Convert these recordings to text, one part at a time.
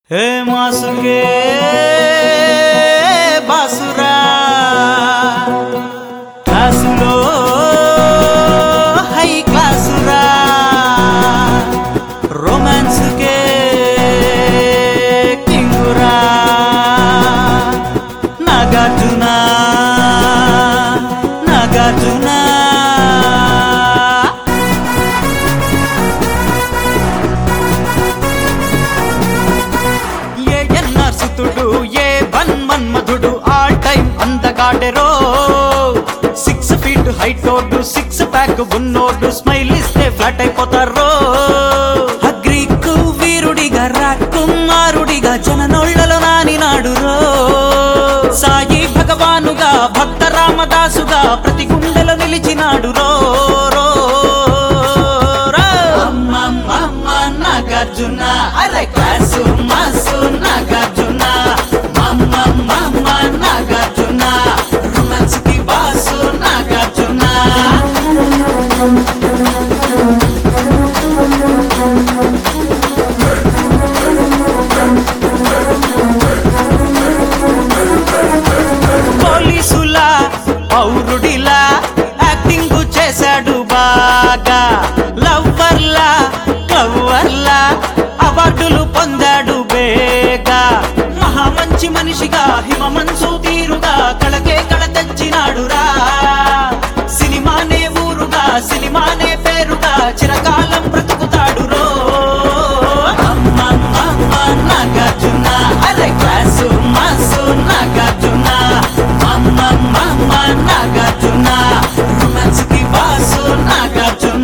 హే మాసుకే బాసురా క్లాసులో హై క్లాసురా రొమాన్స్కే కింగురా నాగార్జున నాగార్జున ఏ ఎన్ఆర్ సుతుడు ఏ వన్ మన్మధుడు ఆల్ టైం అందగాడెరో సిక్స్ ఫీట్ హైట్ ఓడు సిక్స్ ప్యాక్ ఉన్నోడు స్మైల్ ఇస్తే ఫ్లాట్ అయిపోతారో అగ్రీకు వీరుడిగా రాకుమారుడిగా జననోళ్లలో నానినాడు రో సాయి భగవానుగా భక్త రామదాసుగా ప్రతి గుండెలో నిలిచినాడు రో రో రో. అమ్మమ్మమ్మ నాగార్జున అరే క్లాసు మాసు నాగార్జున మమ్మమ్మమ్మ నాగార్జున రొమాన్స్ కి బాసు నాగార్జున పోలీసులా పౌరుడిలా యాక్టింగ్ చేశాడు బాగా లవ్వర్లా లవ్వర్లా అవార్డులు పొందాడు బేగా మహా మంచి మనిషిగా హిమ మనసు తీరుగా కళకే కళ తెచ్చినాడు రా సినిమానే ఊరుగా సినిమానే పేరుగా చిరకాలం బ్రతుకుతాడు రో అమ్మమ్మమ్మ నాగార్జున అరే క్లాసు మాసు నాగార్జున అమ్మమ్మమ్మ నాగార్జున రొమాన్స్ కి boss Nagarjuna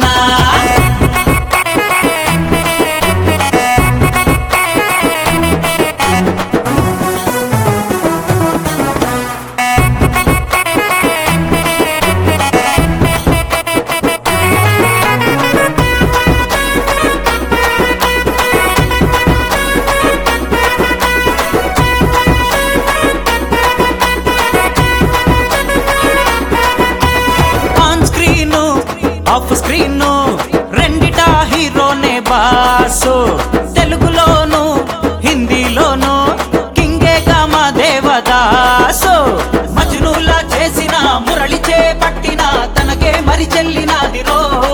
on screen off screen రెండిటా హీరోనే బాసు తెలుగులోను హిందీలోను కింగేగా మా దేవదాసు మజ్నులా చేసిన మురళి చేపట్టిన తనకే మరి చెల్లినాది రో